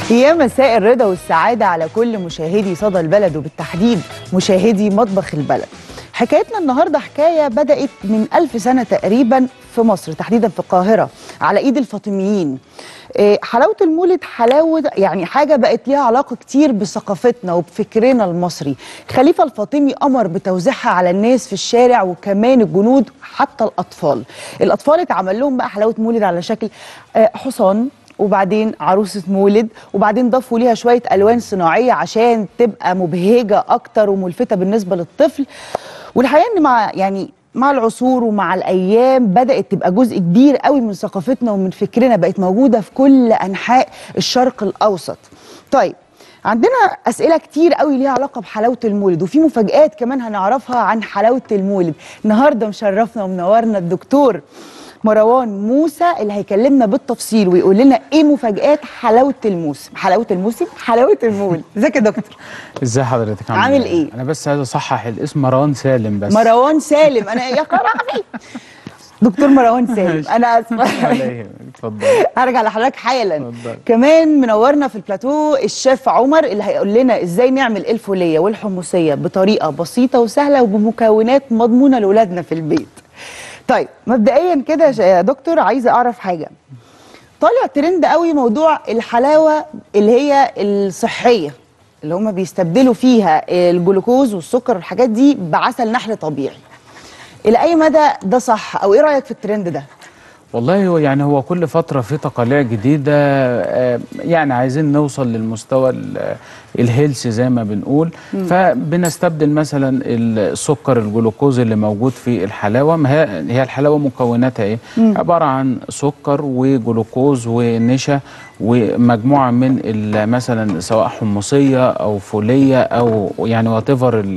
يا مساء الرضا والسعادة على كل مشاهدي صدى البلد وبالتحديد مشاهدي مطبخ البلد حكايتنا النهاردة حكاية بدأت من ألف سنة تقريبا في مصر تحديدا في القاهرة على إيد الفاطميين إيه، حلاوة المولد حلاوة يعني حاجة بقت ليها علاقة كتير بثقافتنا وبفكرنا المصري خليفة الفاطمي أمر بتوزيعها على الناس في الشارع وكمان الجنود حتى الأطفال الأطفال اتعمل لهم بقى حلاوة مولد على شكل آه، حصان وبعدين عروسة مولد وبعدين ضافوا ليها شوية ألوان صناعية عشان تبقى مبهجة أكتر وملفتة بالنسبة للطفل والحقيقة إن مع يعني مع العصور ومع الأيام بدأت تبقى جزء كبير قوي من ثقافتنا ومن فكرنا بقت موجودة في كل أنحاء الشرق الأوسط طيب عندنا أسئلة كتير قوي ليها علاقة بحلاوة المولد وفي مفاجآت كمان هنعرفها عن حلاوة المولد النهاردة مشرفنا ومنورنا الدكتور مروان موسى اللي هيكلمنا بالتفصيل ويقول لنا ايه مفاجآت حلاوة الموسم حلاوة الموسم حلاوة المولد ازيك يا دكتور ازاي حضرتك عامل ايه؟ انا بس عايز اصحح الاسم مروان سالم بس مروان سالم انا يا خرابي دكتور مروان سالم انا اسفه ولا يهمك، اتفضل هرجع لحضرتك حالا اتفضل. كمان منورنا في البلاتو الشيف عمر اللي هيقول لنا ازاي نعمل الفوليه والحمصيه بطريقه بسيطه وسهله وبمكونات مضمونه لاولادنا في البيت طيب مبدئيا كده يا ش- يا دكتور عايزه اعرف حاجه طالع ترند قوي موضوع الحلاوه اللي هي الصحيه اللي هم بيستبدلوا فيها الجلوكوز والسكر والحاجات دي بعسل نحل طبيعي الى اي مدى ده صح او ايه رايك في الترند ده والله هو يعني هو كل فترة في تقاليع جديدة آه، يعني عايزين نوصل للمستوى ال- الهيلث زي ما بنقول فبنستبدل مثلا السكر الجلوكوز اللي موجود في الحلاوة ما هي هي الحلاوة مكوناتها ايه؟ عبارة عن سكر وجلوكوز ونشا ومجموعة من ال- مثلا سواء حمصية أو فولية أو يعني وات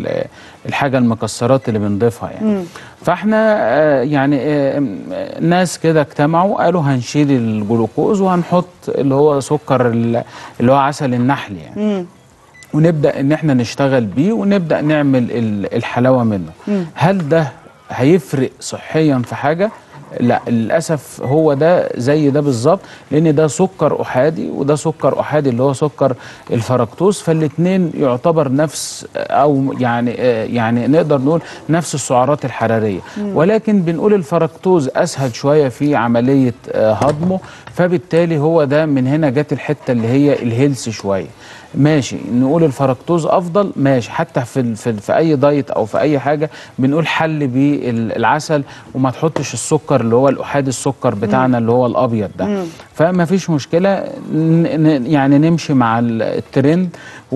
الحاجة المكسرات اللي بنضيفها يعني فاحنا آه، يعني آه، آه، ناس كده اجتمعوا قالوا هنشيل الجلوكوز وهنحط اللي هو سكر ال- اللي هو عسل النحل يعني ونبدا ان احنا نشتغل بيه ونبدا نعمل ال- الحلاوه منه هل ده هيفرق صحيا في حاجه لا للاسف هو ده زي ده بالظبط لان ده سكر احادي وده سكر احادي اللي هو سكر الفركتوز فالاثنين يعتبر نفس او يعني آه، يعني نقدر نقول نفس السعرات الحراريه ولكن بنقول الفركتوز اسهل شويه في عمليه آه، هضمه فبالتالي هو ده من هنا جت الحته اللي هي الهيلث شويه ماشي نقول الفركتوز افضل ماشي حتى في ال- في, ال- في اي دايت او في اي حاجه بنقول حل بالعسل وما تحطش السكر اللي هو الاحادي السكر بتاعنا اللي هو الابيض ده فما فيش مشكله ن- ن- يعني نمشي مع ال- الترند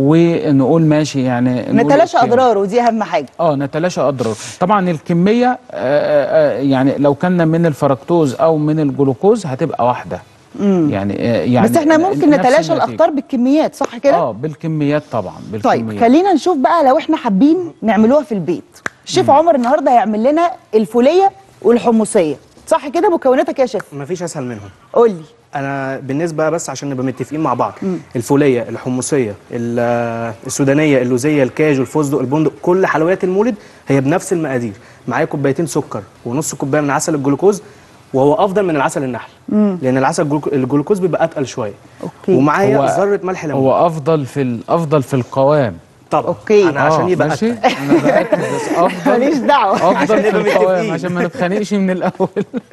ونقول ماشي يعني نقول نتلاشى أوكي. اضراره ودي اهم حاجه اه نتلاشى اضرار طبعا الكميه آه، آه، يعني لو كان من الفركتوز او من الجلوكوز هتبقى واحده يعني آه، يعني بس احنا ممكن نفس نتلاشى النتيجة. الاخطار بالكميات صح كده اه بالكميات طبعا بالكميات طيب خلينا نشوف بقى لو احنا حابين نعملوها في البيت الشيف عمر النهارده هيعمل لنا الفوليه والحمصيه صح كده مكوناتك يا شيف مفيش اسهل منهم قول لي انا بالنسبه بس عشان نبقى متفقين مع بعض الفوليه الحمصيه ال- السودانيه اللوزيه الكاجو الفستق البندق كل حلويات المولد هي بنفس المقادير معايا كوبايتين سكر ونص كوبايه من عسل الجلوكوز وهو افضل من العسل النحل لان العسل الجلوكو- الجلوكوز بيبقى اتقل شويه أوكي. ومعايا هو- ذره ملح ليمون هو افضل في الافضل في القوام طبعا أوكي. انا عشان آه، يبقى ماشي أتقل. انا بركز بس افضل ماليش دعوه افضل عشان في نبقى القوام متفقين. عشان ما نتخانقش من الاول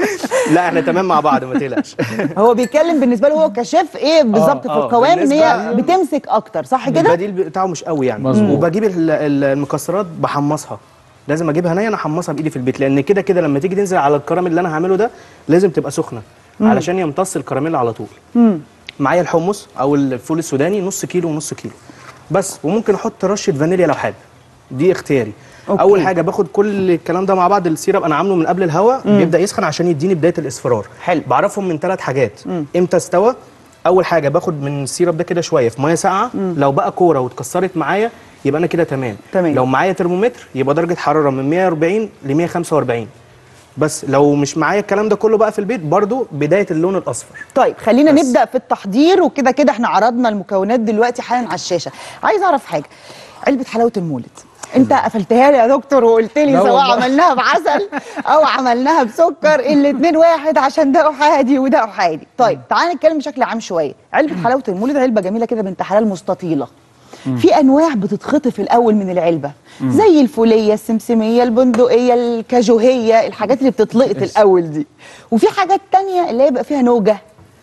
لا احنا تمام مع بعض ما تقلقش هو بيتكلم بالنسبه له هو كشيف ايه بالظبط في آه، القوام ان هي بالنسبة- بتمسك اكتر صح كده البديل بتاعه مش قوي يعني مظبوط. وبجيب ال- ال- المكسرات بحمصها لازم اجيبها نيه انا احمصها بايدي في البيت لان كده كده لما تيجي تنزل على الكراميل اللي انا هعمله ده لازم تبقى سخنه علشان يمتص الكراميل على طول معايا الحمص او الفول السوداني نص كيلو ونص كيلو بس وممكن احط رشه فانيليا لو حابب دي اختياري أوكي. اول حاجه باخد كل الكلام ده مع بعض السيرب انا عامله من قبل الهواء بيبدا يسخن عشان يديني بدايه الاصفرار حلو. بعرفهم من ثلاث حاجات امتى استوى اول حاجه باخد من السيرب ده كده شويه في ميه ساقعه لو بقى كوره واتكسرت معايا يبقى انا كده تمام تمام. لو معايا ترمومتر يبقى درجه حراره من 140 ل 145 بس لو مش معايا الكلام ده كله بقى في البيت برضو بدايه اللون الاصفر طيب خلينا بس. نبدا في التحضير وكده كده احنا عرضنا المكونات دلوقتي حالا على الشاشه عايز اعرف حاجه علبه حلاوه المولد انت قفلتها لي يا دكتور وقلت لي لا سواء والله. عملناها بعسل او عملناها بسكر الاتنين واحد عشان ده احادي وده احادي طيب تعالى نتكلم بشكل عام شويه علبه حلاوه المولد علبه جميله كده بنت حلال مستطيله في انواع بتتخطف الاول من العلبه زي الفوليه السمسميه البندقيه الكاجوهيه الحاجات اللي بتتلقط يس. الاول دي وفي حاجات تانية اللي هيبقى فيها نوجه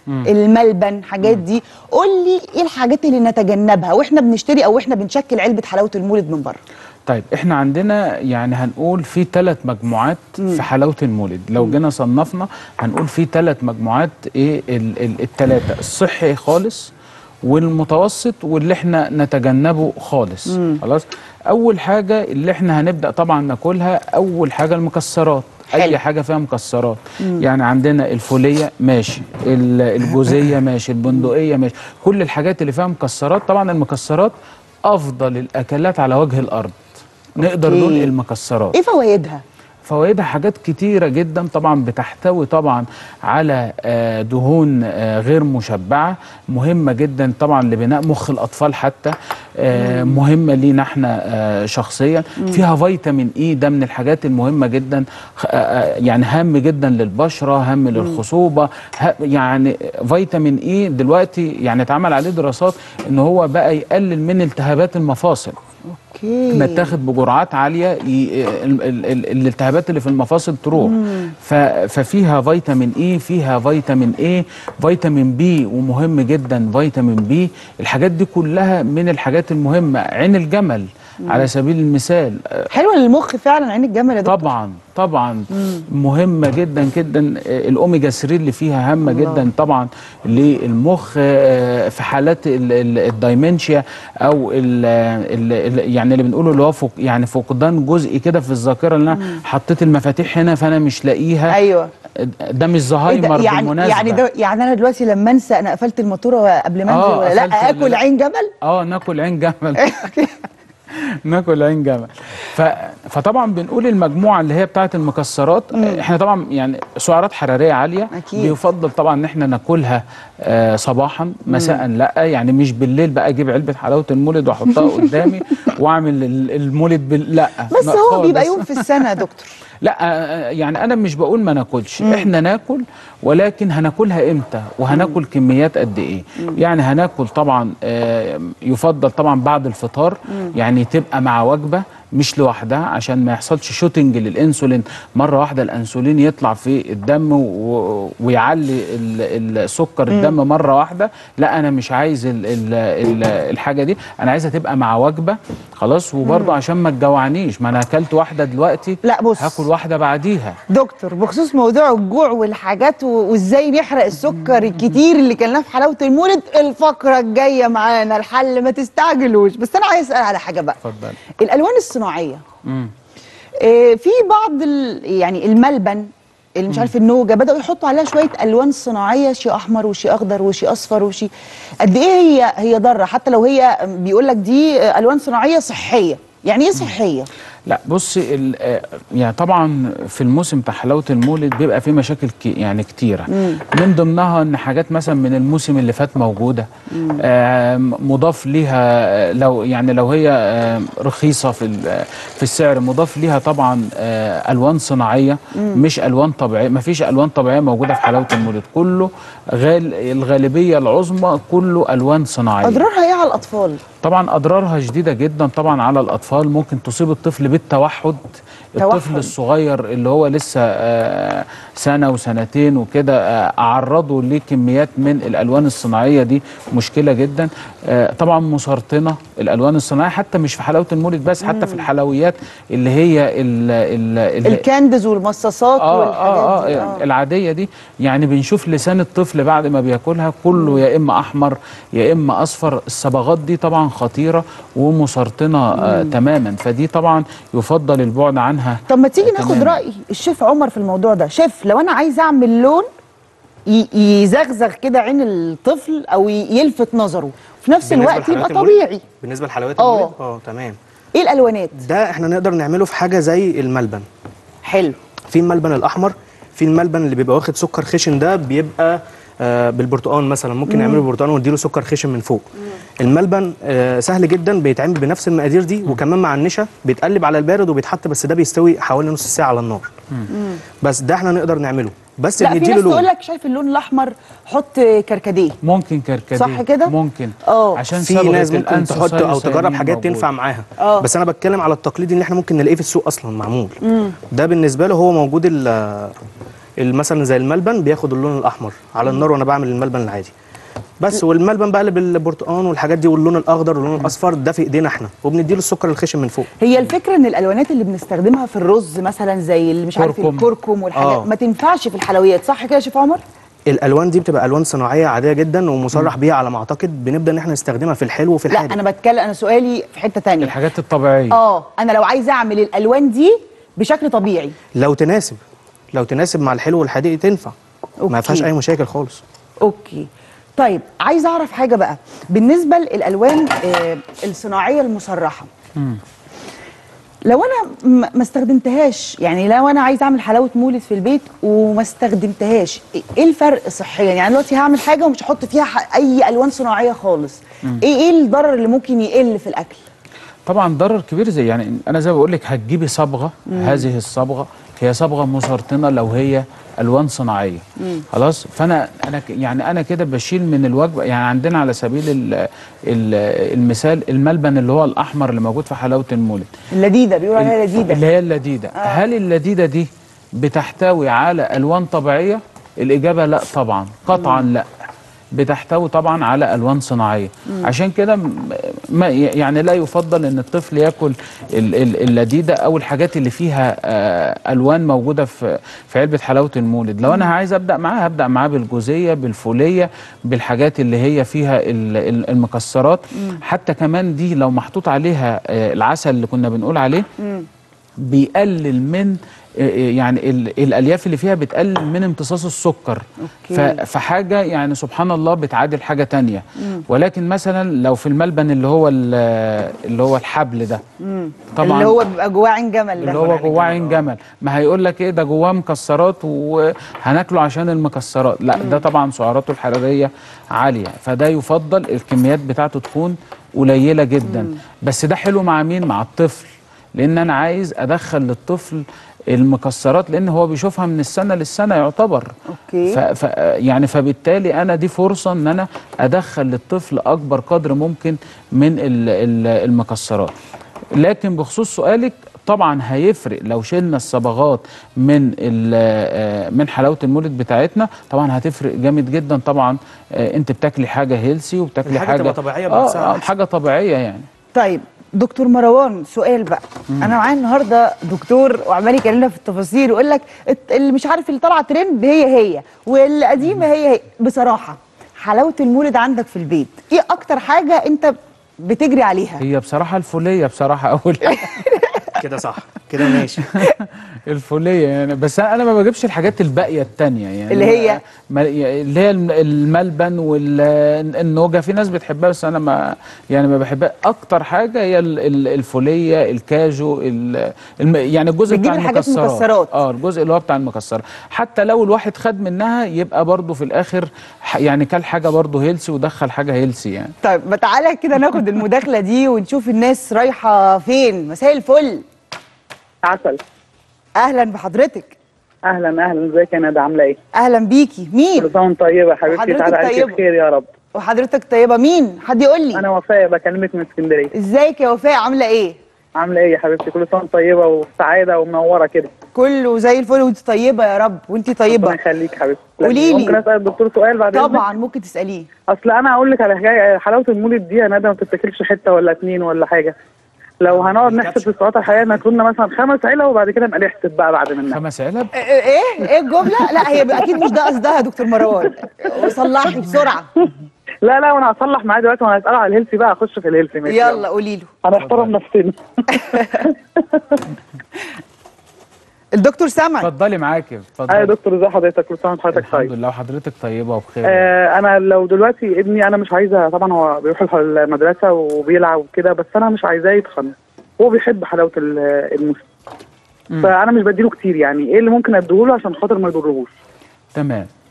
الملبن حاجات دي قول لي ايه الحاجات اللي نتجنبها واحنا بنشتري او احنا بنشكل علبه حلاوه المولد من بره طيب احنا عندنا يعني هنقول في ثلاث مجموعات في حلاوه المولد لو جينا صنفنا هنقول في ثلاث مجموعات ايه الثلاثه الصحي خالص والمتوسط واللي احنا نتجنبه خالص خلاص اول حاجه اللي احنا هنبدا طبعا ناكلها اول حاجه المكسرات حلو. اي حاجه فيها مكسرات يعني عندنا الفوليه ماشي ال- الجوزيه ماشي البندقيه ماشي كل الحاجات اللي فيها مكسرات طبعا المكسرات افضل الاكلات على وجه الارض نقدر أوكي. نقول المكسرات ايه فوائدها فوائدها حاجات كتيرة جدا طبعا بتحتوي طبعا على آه، دهون آه، غير مشبعة مهمة جدا طبعا لبناء مخ الأطفال حتى آه، مهمة لينا احنا آه، شخصيا فيها فيتامين اي ده من الحاجات المهمة جدا خ- آه، آه، يعني هام جدا للبشرة هام للخصوبة ه- يعني فيتامين اي دلوقتي يعني اتعمل عليه دراسات ان هو بقى يقلل من التهابات المفاصل اوكي متاخد بجرعات عاليه ي... ال... ال... ال... الالتهابات اللي في المفاصل تروح ف... ففيها فيتامين اي فيها فيتامين اي فيتامين بي ومهم جدا فيتامين بي الحاجات دي كلها من الحاجات المهمه عين الجمل على سبيل المثال حلوه للمخ فعلا عين الجمل يا دكتور طبعا طبعا مهمه جدا جدا آه، الاوميجا 3 اللي فيها هامه جدا طبعا للمخ آه، في حالات ال- ال- الدايمنشيا او ال ال ال يعني اللي بنقوله اللي هو فق يعني فقدان جزئي كده في الذاكره اللي انا حطيت المفاتيح هنا فانا مش لاقيها ايوه ده مش إيه زهايمر ده؟ يعني بالمناسبه يعني ده يعني انا دلوقتي لما انسى انا قفلت الموتوره قبل ما انزل آه، ولا لا قفلت ولا اكل لا؟ عين جمل اه ناكل عين جمل ناكل عين جمل ف... فطبعا بنقول المجموعه اللي هي بتاعه المكسرات احنا طبعا يعني سعرات حراريه عاليه أكيد. بيفضل طبعا ان احنا ناكلها آه صباحا مساء لا يعني مش بالليل بقى اجيب علبه حلاوه المولد واحطها قدامي واعمل ال- المولد بال... لا بس لا هو بيبقى خالص. يوم في السنه يا دكتور لا آه، يعني انا مش بقول ما ناكلش احنا ناكل ولكن هناكلها امتى وهناكل كميات قد ايه يعني هناكل طبعا آه، يفضل طبعا بعد الفطار يعني تبقى مع وجبه مش لوحدها عشان ما يحصلش شوتنج للانسولين مره واحده الانسولين يطلع في الدم و... ويعلي ال- السكر الدم مره واحده لا انا مش عايز ال... ال... ال... الحاجه دي انا عايزها تبقى مع وجبه خلاص وبرضه عشان ما تجوعنيش ما انا اكلت واحده دلوقتي لا بص هاكل واحده بعديها دكتور بخصوص موضوع الجوع والحاجات و- وازاي بيحرق السكر الكتير اللي كلناه في حلاوه المولد الفقره الجايه معانا الحل ما تستعجلوش بس انا عايز اسال على حاجه بقى اتفضل الالوان الصناعيه مم. آه، في بعض ال- يعني الملبن اللي مش عارف النوجه بداوا يحطوا عليها شويه الوان صناعيه شيء احمر وشيء اخضر وشيء اصفر وشيء قد ايه هي هي ضاره حتى لو هي بيقول لك دي آه، الوان صناعيه صحيه يعني ايه صحيه لا بصي ال- آه، يعني طبعا في الموسم بتاع حلاوه المولد بيبقى فيه مشاكل كي يعني كتيره من ضمنها ان حاجات مثلا من الموسم اللي فات موجوده آه مضاف ليها آه، لو يعني لو هي آه رخيصه في ال- في السعر مضاف ليها طبعا آه الوان صناعيه مش الوان طبيعيه ما فيش الوان طبيعيه موجوده في حلاوه المولد كله غال الغالبيه العظمى كله الوان صناعيه اضرارها ايه على الاطفال طبعا اضرارها شديده جدا طبعا على الاطفال ممكن تصيب الطفل بالتوحد الطفل توحد. الصغير اللي هو لسه آه، سنه وسنتين وكده آه، اعرضه لكميات من الالوان الصناعيه دي مشكله جدا آه، طبعا مسرطنه الالوان الصناعيه حتى مش في حلاوه المولد بس حتى في الحلويات اللي هي ال ال ال الكاندز والمصاصات آه والحاجات آه دي آه العادية دي يعني بنشوف لسان الطفل بعد ما بياكلها كله يا إما أحمر يا إما أصفر الصبغات دي طبعا خطيرة ومسرطنة آه تماما فدي طبعا يفضل البعد عنها طب ما تيجي آه، ناخد تماماً. راي الشيف عمر في الموضوع ده شيف لو انا عايز اعمل لون ي- يزغزغ كده عين الطفل او ي- يلفت نظره في نفس بالنسبة الوقت يبقى لحلويات المولد- طبيعي بالنسبه لحلويات آه. المولد اه تمام ايه الالوانات ده احنا نقدر نعمله في حاجه زي الملبن حلو في الملبن الاحمر في الملبن اللي بيبقى واخد سكر خشن ده بيبقى آه بالبرتقال مثلا ممكن نعمله برتقال ونديله سكر خشن من فوق الملبن آه سهل جدا بيتعمل بنفس المقادير دي وكمان مع النشا بيتقلب على البارد وبيتحط بس ده بيستوي حوالي نص ساعه على النار بس ده احنا نقدر نعمله بس لا في بنديله ناس تقول لون لك شايف اللون الاحمر حط كركديه ممكن كركديه صح كده؟ ممكن اه. عشان في صبغة ناس ممكن تحط او الأنثوسايوسايمين تجرب حاجات موجود. تنفع معاها اه. بس انا بتكلم على التقليدي اللي احنا ممكن نلاقيه في السوق اصلا معمول ده بالنسبه له هو موجود ال- ال- مثلا زي الملبن بياخد اللون الاحمر على النار وانا بعمل الملبن العادي بس والملبن بقى اللي بالبرتقال والحاجات دي واللون الاخضر واللون الاصفر ده في ايدينا احنا وبنديله السكر الخشن من فوق هي الفكره ان الالوانات اللي بنستخدمها في الرز مثلا زي اللي مش عارف كركم. الكركم والحاجات اه. ما تنفعش في الحلويات صح كده يا شيف عمر الالوان دي بتبقى الوان صناعيه عاديه جدا ومصرح بيها على ما اعتقد بنبدا ان احنا نستخدمها في الحلو وفي لا الحادق انا بتكلم انا سؤالي في حته تانية الحاجات الطبيعيه اه انا لو عايزه اعمل الالوان دي بشكل طبيعي لو تناسب لو تناسب مع الحلو والحادق تنفع أوكي. ما فيهاش اي مشاكل خالص اوكي طيب عايزه اعرف حاجه بقى بالنسبه للالوان آه الصناعيه المصرحه لو انا م- ما استخدمتهاش يعني لو انا عايزه اعمل حلاوه مولد في البيت وما استخدمتهاش ايه الفرق صحيا يعني دلوقتي هعمل حاجه ومش هحط فيها ح- اي الوان صناعيه خالص ايه ايه الضرر اللي ممكن يقل في الاكل طبعا ضرر كبير زي يعني انا زي ما بقول لك هتجيبي صبغه هذه الصبغه هي صبغه مسرطنه لو هي الوان صناعيه خلاص فانا انا ك- يعني انا كده بشيل من الوجبه يعني عندنا على سبيل ال ال المثال الملبن اللي هو الاحمر اللي موجود في حلاوه المولد اللذيذه بيقولوا عليها لذيذه اللي هي اللذيذه آه. هل اللذيذه دي بتحتوي على الوان طبيعيه الاجابه لا طبعا قطعا لا بتحتوي طبعا على الوان صناعيه عشان كده م- ما يعني لا يفضل ان الطفل ياكل ال- ال- اللذيذه او الحاجات اللي فيها آه، الوان موجوده في في علبه حلاوه المولد لو انا عايز ابدا معاه هبدا معاه بالجوزيه بالفوليه بالحاجات اللي هي فيها ال- ال- المكسرات حتى كمان دي لو محطوط عليها آه، العسل اللي كنا بنقول عليه بيقلل من آه، يعني ال- الالياف اللي فيها بتقلل من امتصاص السكر أوكي. ف- فحاجه يعني سبحان الله بتعادل حاجه تانية ولكن مثلا لو في الملبن اللي هو ال- اللي هو الحبل ده طبعا اللي هو بيبقى جواه عين جمل اللي ده هو جواه عين جمل ما هيقول لك ايه ده جواه مكسرات وهناكله عشان المكسرات لا ده طبعا سعراته الحراريه عاليه فده يفضل الكميات بتاعته تكون قليله جدا بس ده حلو مع مين مع الطفل لان انا عايز ادخل للطفل المكسرات لان هو بيشوفها من السنه للسنه يعتبر أوكي. ف ف يعني فبالتالي انا دي فرصه ان انا ادخل للطفل اكبر قدر ممكن من ال- ال- المكسرات لكن بخصوص سؤالك طبعا هيفرق لو شلنا الصبغات من ال- آه، من حلاوه المولد بتاعتنا طبعا هتفرق جامد جدا طبعا آه، انت بتاكلي حاجه هيلسي وبتاكلي الحاجة حاجه تبقى طبيعية اه بنفسها آه، أحسن. حاجه طبيعيه يعني طيب دكتور مروان سؤال بقى انا معايا النهارده دكتور وعمال يكلمنا في التفاصيل ويقول لك الت- اللي مش عارف اللي طالعه ترند هي هي والقديمه هي هي بصراحه حلاوه المولد عندك في البيت ايه اكتر حاجه انت بتجري عليها هي بصراحه الفوليه بصراحه اول كده صح كده ماشي الفوليه يعني بس انا ما بجيبش الحاجات الباقيه التانية يعني اللي هي؟ ما- اللي هي الم- الملبن والنوجه في ناس بتحبها بس انا ما يعني ما بحبها اكتر حاجه هي ال- ال- الفوليه الكاجو ال- الم يعني الجزء بتجيب بتاع الحاجات المكسرات مكسرات. اه الجزء اللي هو بتاع المكسرات حتى لو الواحد خد منها يبقى برضه في الاخر ح- يعني كل حاجه برضه هيلسي ودخل حاجه هيلسي يعني طيب ما تعالى كده ناخد المداخله دي ونشوف الناس رايحه فين مساء الفل عسل اهلا بحضرتك اهلا اهلا ازيك يا ندى عامله ايه؟ اهلا بيكي كل مين سنه وانت طيبه حبيبتي وحضرتك تعالى عليك طيبة. بخير يا رب وحضرتك طيبه مين حد يقول لي انا وفاء بكلمك من اسكندريه ازيك يا وفاء عامله ايه عامله ايه يا حبيبتي كل سنه وانت طيبه وسعاده ومنوره كده كله زي الفل وانت طيبه يا رب وانت طيبه ربنا يخليك حبيبتي قولي لي. ممكن اسال الدكتور سؤال بعد إذنك؟ طبعا ممكن تساليه اصل انا هقول لك على حاجه حلاوه المولد دي يا ندى ما تتاكلش حته ولا اتنين ولا حاجه لو هنقعد نحسب في السعرات الحقيقيه ناكل لنا مثلا خمس علب وبعد كده نبقى نحسب بقى بعد منها خمس علب ايه ايه إيه الجمله لا هي اكيد مش ده قصدها يا دكتور مروان صلحي بسرعه لا لا وانا هصلح معاه دلوقتي وانا هساله على الهيلثي بقى اخش في الهيلثي ماشي يلا قولي له هنحترم نفسنا الدكتور سمع اتفضلي معاكي ايوه يا اتفضلي دكتور ازي حضرتك كل سنه وحضرتك الحمد طيب لله وحضرتك طيبه وبخير آه انا لو دلوقتي ابني انا مش عايزه طبعا هو بيروح الح- المدرسه وبيلعب وكده بس انا مش عايزاه يتخن هو بيحب حلاوه ال- الموسم فانا مش بديله كتير يعني ايه اللي ممكن اديهوله عشان خاطر ما يضرهوش تمام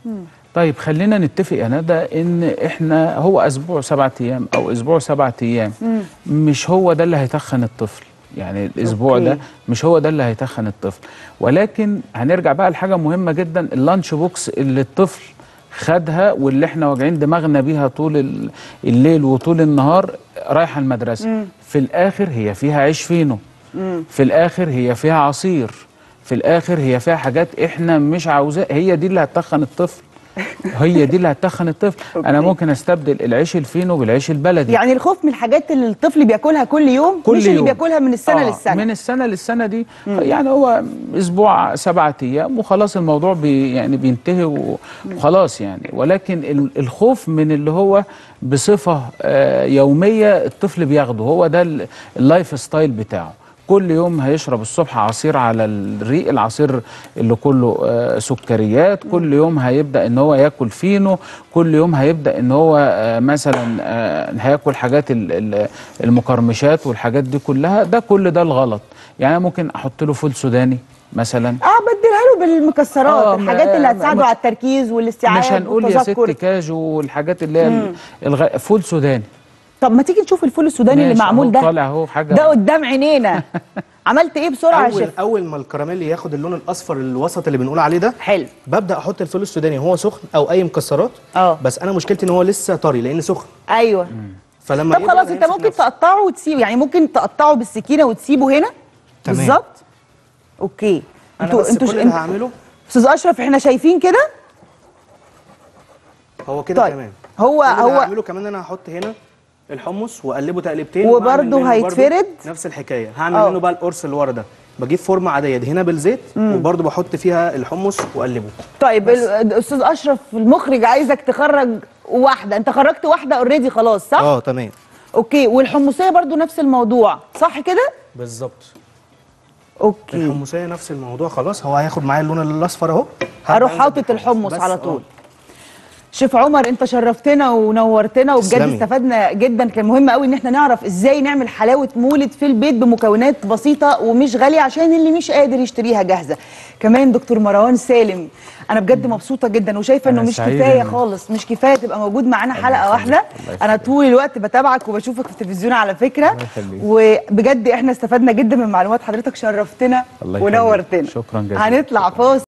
طيب خلينا نتفق يا ندى ان احنا هو اسبوع سبعة ايام او اسبوع سبعة ايام مش هو ده اللي هيتخن الطفل يعني الاسبوع أوكي. ده مش هو ده اللي هيتخن الطفل ولكن هنرجع بقى لحاجه مهمه جدا اللانش بوكس اللي الطفل خدها واللي احنا واجعين دماغنا بيها طول ال- الليل وطول النهار رايحه المدرسه في الاخر هي فيها عيش فينو في الاخر هي فيها عصير في الاخر هي فيها حاجات احنا مش عاوزاها هي دي اللي هتتخن الطفل هي دي اللي هتتخن الطفل انا أوكي. ممكن استبدل العيش الفينو بالعيش البلدي يعني الخوف من الحاجات اللي الطفل بياكلها كل يوم كل مش اللي يوم. بياكلها من السنه آه، للسنه من السنه للسنه دي يعني هو اسبوع سبعة ايام وخلاص الموضوع بي يعني بينتهي و- وخلاص يعني ولكن ال- الخوف من اللي هو بصفه آه، يوميه الطفل بياخده هو ده ال- اللايف ستايل بتاعه كل يوم هيشرب الصبح عصير على الريق العصير اللي كله آه، سكريات كل يوم هيبدا ان هو ياكل فينو كل يوم هيبدا ان هو آه، مثلا آه، هياكل حاجات ال- ال- المقرمشات والحاجات دي كلها ده كل ده الغلط يعني أنا ممكن احط له فول سوداني مثلا اه بدلها له بالمكسرات آه، الحاجات ما- اللي هتساعده ما- على التركيز والاستيعاب مش هنقول يا ست والتذكر. كاجو والحاجات اللي هي ال- الغ... فول سوداني طب ما تيجي نشوف الفول السوداني اللي ماشي، معمول أهو ده طالع اهو حاجه ده قدام عينينا عملت ايه بسرعه يا اول شيف اول ما الكراميل ياخد اللون الاصفر الوسط اللي بنقول عليه ده حلو ببدا احط الفول السوداني هو سخن او اي مكسرات اه. بس انا مشكلتي ان هو لسه طري لان سخن ايوه فلما طب يبرد خلاص انت هيمسك ممكن نفسه. تقطعه وتسيبه يعني ممكن تقطعه بالسكينه وتسيبه هنا تمام. بالظبط اوكي انا انتوا بس انتوا كل ش- اللي انت- هعمله استاذ اشرف احنا شايفين كده هو كده طيب. تمام هو كل اللي هو هعمله كمان انا هحط هنا الحمص واقلبه تقلبتين وبرضه وأعمل منه برضه هيتفرد؟ نفس الحكايه هعمل اه. منه بقى القرص اللي ورا ده بجيب فورمه عاديه دهنها بالزيت وبرضه بحط فيها الحمص واقلبه طيب ال- الاستاذ اشرف المخرج عايزك تخرج واحده انت خرجت واحده اوريدي خلاص صح اه تمام اوكي والحمصيه برضو نفس الموضوع صح كده بالظبط اوكي الحمصيه نفس الموضوع خلاص هو هياخد معايا اللون الاصفر اهو هبدأ هروح أنزل حاطط بالحمص. الحمص بس على اه. طول شيف عمر انت شرفتنا ونورتنا وبجد تسلمي. استفدنا جدا كان مهم قوي ان احنا نعرف ازاي نعمل حلاوه مولد في البيت بمكونات بسيطه ومش غاليه عشان اللي مش قادر يشتريها جاهزه كمان دكتور مروان سالم انا بجد مبسوطه جدا وشايفه انه أنا مش سعيد كفايه إن- خالص مش كفايه تبقى موجود معانا حلقه يخليك، واحده الله انا يخليك. طول الوقت بتابعك وبشوفك في التلفزيون على فكره الله يخليك. وبجد احنا استفدنا جدا من معلومات حضرتك شرفتنا الله يخليك. ونورتنا شكراً جزيلاً. هنطلع فاصل